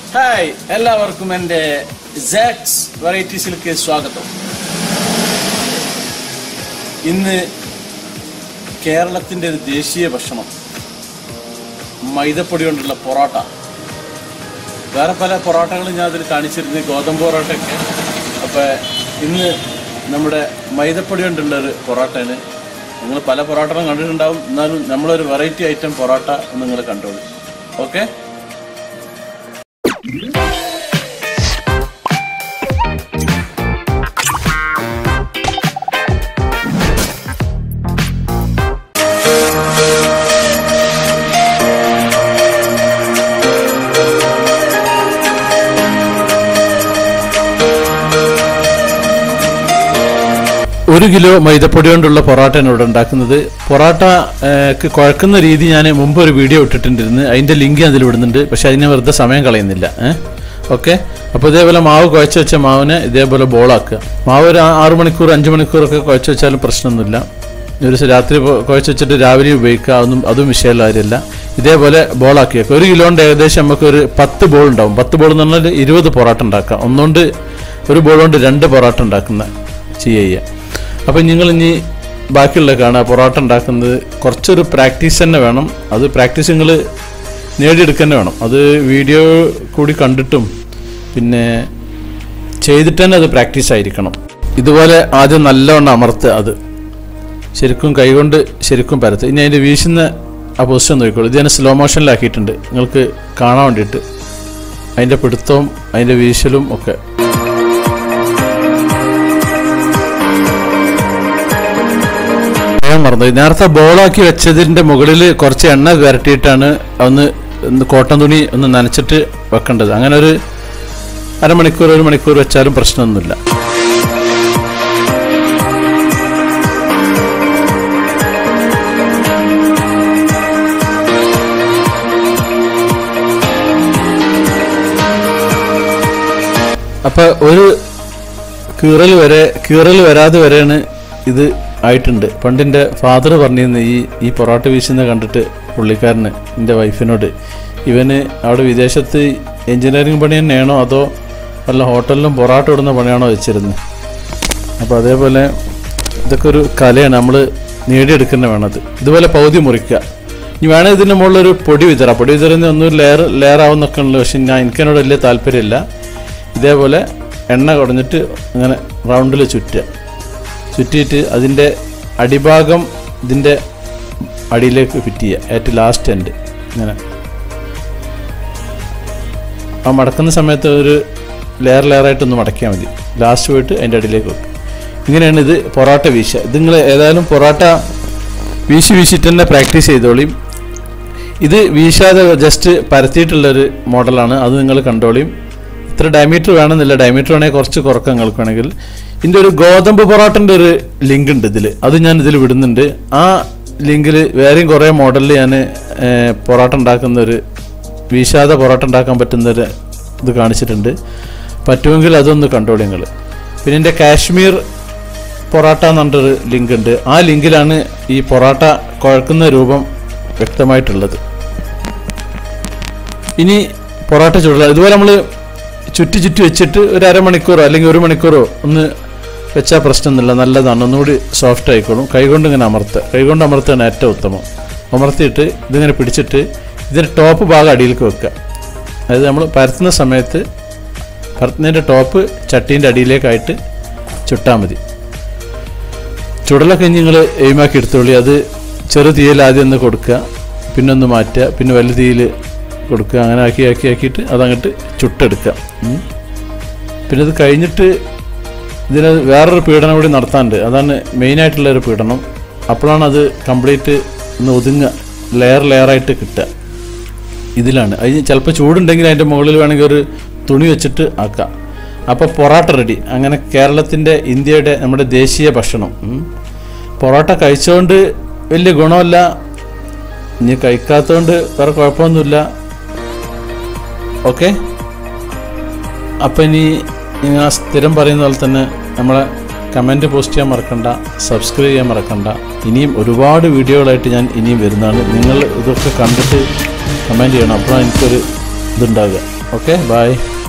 Hi എല്ലാവർക്കും എൻ്റെ സാക്സ് വെറൈറ്റീസിലേക്ക് സ്വാഗതം ഇന്ന് കേരളത്തിൻ്റെ ഒരു ദേശീയ ഭക്ഷണം മൈദപ്പൊടി കൊണ്ടുള്ള പൊറോട്ട വേറെ പല പൊറോട്ടകളും ഞാൻ അതിൽ കാണിച്ചിരുന്നു ഗോതമ്പ് പൊറോട്ടയൊക്കെ അപ്പോൾ ഇന്ന് നമ്മുടെ മൈദപ്പൊടി കൊണ്ടുള്ള ഒരു പൊറോട്ടയാണ് നിങ്ങൾ പല പൊറോട്ടകളും കണ്ടിട്ടുണ്ടാവും എന്നാലും നമ്മളൊരു വെറൈറ്റി ഐറ്റം പൊറോട്ട നിങ്ങൾ കണ്ടോളൂ ഓക്കെ ഒരു കിലോ മൈദപ്പൊടി കൊണ്ടുള്ള പൊറോട്ടയാണ് ഇവിടെ ഉണ്ടാക്കുന്നത് പൊറോട്ട ഏഹ്, ക്ക് കുഴക്കുന്ന രീതി ഞാൻ മുമ്പ് ഒരു വീഡിയോ ഇട്ടിട്ടുണ്ടിരുന്നു അതിന്റെ ലിങ്ക് അതിൽ വിടുന്നുണ്ട് പക്ഷെ അതിന് വെറുതെ സമയം കളയുന്നില്ല ഏഹ് ഓക്കെ അപ്പോൾ ഇതേപോലെ മാവ് കുഴച്ച് വെച്ച മാവിനെ ഇതേപോലെ ബോളാക്കുക മാവ് ഒരു ആ- ആറ് മണിക്കൂർ അഞ്ച് മണിക്കൂറൊക്കെ കുഴച്ച് വെച്ചാലും പ്രശ്നമൊന്നുമില്ല ഒരു ദിവസം രാത്രി പൊ- കുഴച്ച് വെച്ചിട്ട് രാവിലെ ഉപയോഗിക്കുക അതൊന്നും അതും വിഷയമുള്ള കാര്യമല്ല ഇതേപോലെ ബോളാക്കി വെക്കുക ഒരു കിലോൻ്റെ ഏകദേശം നമുക്ക് ഒരു പത്ത് ബോൾ ഉണ്ടാവും പത്ത് ബോൾ എന്ന് പറഞ്ഞാൽ ഇരുപത് പൊറോട്ട ഉണ്ടാക്കാം ഒന്നുകൊണ്ട് ഒരു ബോൾ കൊണ്ട് രണ്ട് പൊറോട്ട ഉണ്ടാക്കുന്ന ചെയ്യുക അപ്പം നിങ്ങൾ ഇനി ബാക്കിയുള്ള കാണുക പൊറോട്ട ഉണ്ടാക്കുന്നത് കുറച്ചൊരു പ്രാക്ടീസ് തന്നെ വേണം അത് പ്രാക്ടീസ് നിങ്ങൾ നേടിയെടുക്കുക തന്നെ വേണം അത് വീഡിയോ കൂടി കണ്ടിട്ടും പിന്നെ ചെയ്തിട്ട് തന്നെ അത് പ്രാക്ടീസ് ആയിരിക്കണം ഇതുപോലെ ആദ്യം നല്ലവണ്ണം അമർത്തുക അത് ശരിക്കും കൈകൊണ്ട് ശരിക്കും പരത്തുക ഇനി അതിൻ്റെ വീശുന്ന ആ പൊസിഷൻ നോക്കിക്കോളൂ ഇത് ഞാൻ സ്ലോ മോഷനിലാക്കിയിട്ടുണ്ട് നിങ്ങൾക്ക് കാണാൻ വേണ്ടിയിട്ട് അതിൻ്റെ പിടുത്തവും അതിൻ്റെ വീശലും ഒക്കെ ഞാൻ മറന്നു നേരത്തെ ബോളാക്കി വെച്ചതിന്റെ മുകളിൽ കുറച്ച് എണ്ണ വരട്ടിയിട്ടാണ് ഒന്ന് ഒന്ന് കോട്ടൺ തുണി ഒന്ന് നനച്ചിട്ട് വെക്കേണ്ടത് അങ്ങനെ ഒരു അരമണിക്കൂർ ഒരു മണിക്കൂർ വെച്ചാലും പ്രശ്നമൊന്നുമില്ല അപ്പൊ ഒരു കീറൽ വരെ കീറൽ വരാതെ വരെയാണ് ഇത് ആയിട്ടുണ്ട് പണ്ടിൻ്റെ ഫാദർ പറഞ്ഞിരുന്നു ഈ ഈ പൊറോട്ട വീശുന്ന കണ്ടിട്ട് പുള്ളിക്കാരന് എൻ്റെ വൈഫിനോട് ഇവന് അവിടെ വിദേശത്ത് എഞ്ചിനീയറിംഗ് പണി തന്നെയാണോ അതോ വല്ല ഹോട്ടലിലും പൊറോട്ട ഇടുന്ന പണിയാണോ വെച്ചിരുന്നത് അപ്പോൾ അതേപോലെ ഇതൊക്കെ ഒരു കലയാണ് നമ്മൾ നേടിയെടുക്കുന്ന വേണത് ഇതുപോലെ പൗതി മുറിക്കുക ഇനി വേണേൽ ഇതിൻ്റെ മുകളിലൊരു പൊടി വിതറാം പൊടി വിതറുന്ന ഒന്നും ലെയർ ലെയർ ആവുന്നൊക്കെ ഉള്ളു പക്ഷെ ഞാൻ എനിക്കതിനോട് വലിയ താല്പര്യമില്ല ഇതേപോലെ എണ്ണ കുടഞ്ഞിട്ട് ഇങ്ങനെ റൗണ്ടിൽ ചുറ്റുക ചുറ്റിയിട്ട് അതിൻ്റെ അടിഭാഗം ഇതിൻ്റെ അടിയിലേക്ക് ഫിറ്റ് ചെയ്യുക ഏറ്റവും ലാസ്റ്റ് എൻഡ് ഇങ്ങനെ ആ മടക്കുന്ന സമയത്ത് ഒരു ലെയർ ലെയറായിട്ടൊന്ന് മടക്കിയാൽ മതി ലാസ്റ്റ് പോയിട്ട് അതിൻ്റെ അടിയിലേക്ക് വെക്കും ഇങ്ങനെയാണ് ഇത് പൊറോട്ട വീശുക ഇത് നിങ്ങൾ ഏതായാലും പൊറോട്ട വീശി വീശിട്ട് തന്നെ പ്രാക്ടീസ് ചെയ്തോളിയും ഇത് വീശാതെ ജസ്റ്റ് പരത്തിയിട്ടുള്ളൊരു മോഡലാണ് അത് നിങ്ങൾ കണ്ടോളിയും ഇത്ര ഡയമീറ്റർ വേണമെന്നില്ല ഡയമീറ്റർ വേണമെങ്കിൽ കുറച്ച് കുറക്കാൻ നിങ്ങൾക്ക് വേണമെങ്കിൽ ഇതിൻ്റെ ഒരു ഗോതമ്പ് പൊറോട്ടൻ്റെ ഒരു ലിങ്ക് ഉണ്ട് ഇതിൽ അത് ഞാൻ ഇതിൽ വിടുന്നുണ്ട് ആ ലിങ്കിൽ വേറെയും കുറേ മോഡലിൽ ഞാൻ പൊറോട്ട ഉണ്ടാക്കുന്ന ഒരു വീശാതെ പൊറോട്ട ഉണ്ടാക്കാൻ പറ്റുന്ന ഒരു ഇത് കാണിച്ചിട്ടുണ്ട് പറ്റുമെങ്കിൽ അതൊന്ന് കണ്ടോളി നിങ്ങൾ പിന്നെ എൻ്റെ കാശ്മീർ പൊറോട്ട എന്ന് പറഞ്ഞൊരു ലിങ്ക് ഉണ്ട് ആ ലിങ്കിലാണ് ഈ പൊറോട്ട കുഴക്കുന്ന രൂപം വ്യക്തമായിട്ടുള്ളത് ഇനി പൊറോട്ട ചുടുക ഇതുപോലെ നമ്മൾ ചുറ്റി ചുറ്റി വെച്ചിട്ട് ഒരു അരമണിക്കൂറോ അല്ലെങ്കിൽ ഒരു മണിക്കൂറോ ഒന്ന് വെച്ചാൽ പ്രശ്നമൊന്നുമില്ല നല്ലതാണ് ഒന്നുകൂടി സോഫ്റ്റ് ആയിക്കോളും കൈകൊണ്ട് ഇങ്ങനെ അമർത്തുക കൈകൊണ്ട് അമർത്തുകയാണ് ഏറ്റവും ഉത്തമം അമർത്തിയിട്ട് ഇതിങ്ങനെ പിടിച്ചിട്ട് ഇതിൻ്റെ ടോപ്പ് ഭാഗം അടിയിലേക്ക് വെക്കുക അതായത് നമ്മൾ പരത്തുന്ന സമയത്ത് പരത്തുന്നതിൻ്റെ ടോപ്പ് ചട്ടീൻ്റെ അടിയിലേക്കായിട്ട് ചുട്ടാൽ മതി ചുടലൊക്കെ നിങ്ങൾ എയിമാക്കി എടുത്തോളി അത് ചെറു തീയിൽ ആദ്യം ഒന്ന് കൊടുക്കുക പിന്നെ ഒന്ന് മാറ്റുക പിന്നെ വലിയ തീയിൽ കൊടുക്കുക അങ്ങനെ ആക്കി ആക്കി ആക്കിയിട്ട് അതങ്ങോട്ട് ചുട്ടെടുക്കുക ഉം. പിന്നെ ഇത് കഴിഞ്ഞിട്ട് ഇതിന് വേറൊരു പീഡനം കൂടി നടത്താനുണ്ട് അതാണ് മെയിനായിട്ടുള്ള ഒരു പീഡനം അപ്പോഴാണ് അത് കംപ്ലീറ്റ് ഒന്ന് ഒതുങ്ങുക ലെയർ ലെയറായിട്ട് കിട്ടുക ഇതിലാണ് അതിന് ചിലപ്പോൾ ചൂടുണ്ടെങ്കിൽ അതിൻ്റെ മുകളിൽ വേണമെങ്കിൽ ഒരു തുണി വെച്ചിട്ട് ആക്കാം അപ്പോൾ പൊറോട്ട റെഡി അങ്ങനെ കേരളത്തിൻ്റെ ഇന്ത്യയുടെ നമ്മുടെ ദേശീയ ഭക്ഷണം ഉം. പൊറോട്ട കഴിച്ചുകൊണ്ട് വലിയ ഗുണമല്ല ഇനി കഴിക്കാത്തതുകൊണ്ട് വേറെ കുഴപ്പമൊന്നുമില്ല ഓക്കെ അപ്പം ഇനി ഞാൻ സ്ഥിരം പറയുന്ന പോലെ തന്നെ നമ്മളെ കമൻറ്റ് പോസ്റ്റ് ചെയ്യാൻ മറക്കണ്ട സബ്സ്ക്രൈബ് ചെയ്യാൻ മറക്കണ്ട ഇനിയും ഒരുപാട് വീഡിയോകളായിട്ട് ഞാൻ ഇനിയും വരുന്നതാണ് നിങ്ങൾ ഇതൊക്കെ കണ്ടിട്ട് കമൻറ്റ് ചെയ്യണം അപ്പോഴാണ് എനിക്കൊരു ഇതുണ്ടാവുക ഓക്കെ ബൈ